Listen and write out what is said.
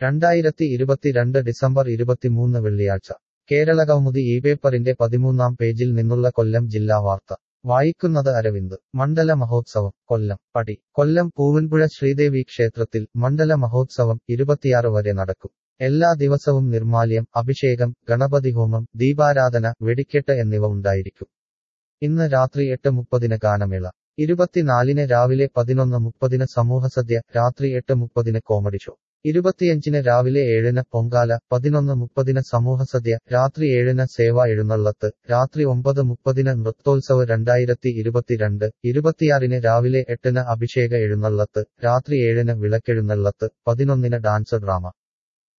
രണ്ടായിരത്തി ഇരുപത്തിരണ്ട് ഡിസംബർ ഇരുപത്തിമൂന്ന് വെള്ളിയാഴ്ച കേരളകൗമുദി ഈ പേപ്പറിന്റെ പതിമൂന്നാം പേജിൽ നിന്നുള്ള കൊല്ലം ജില്ലാ വാർത്ത വായിക്കുന്നത് അരവിന്ദ് മണ്ഡല മഹോത്സവം കൊല്ലം പടി കൊല്ലം പൂവൻപുഴ ശ്രീദേവി ക്ഷേത്രത്തിൽ മണ്ഡല മഹോത്സവം ഇരുപത്തിയാറ് വരെ നടക്കും എല്ലാ ദിവസവും നിർമാല്യം അഭിഷേകം ഗണപതി ഹോമം ദീപാരാധന വെടിക്കെട്ട് എന്നിവ ഉണ്ടായിരിക്കും ഇന്ന് രാത്രി എട്ട് മുപ്പതിന് ഗാനമേള ഇരുപത്തിനാലിന് രാവിലെ പതിനൊന്ന് മുപ്പതിന് സമൂഹസദ്യ രാത്രി എട്ട് മുപ്പതിന് കോമഡി ഷോ ഇരുപത്തിയഞ്ചിന് രാവിലെ ഏഴിന് പൊങ്കാല പതിനൊന്ന് മുപ്പതിന് സമൂഹസദ്യ രാത്രി ഏഴിന് സേവ എഴുന്നള്ളത്ത് രാത്രി ഒമ്പത് മുപ്പതിന് നൃത്തോത്സവ് രണ്ടായിരത്തി ഇരുപത്തിരണ്ട് ഇരുപത്തിയാറിന് രാവിലെ എട്ടിന് അഭിഷേക എഴുന്നള്ളത്ത് രാത്രി ഏഴിന് വിളക്കെഴുന്നള്ളത്ത് പതിനൊന്നിന് ഡാൻസ് ഡ്രാമ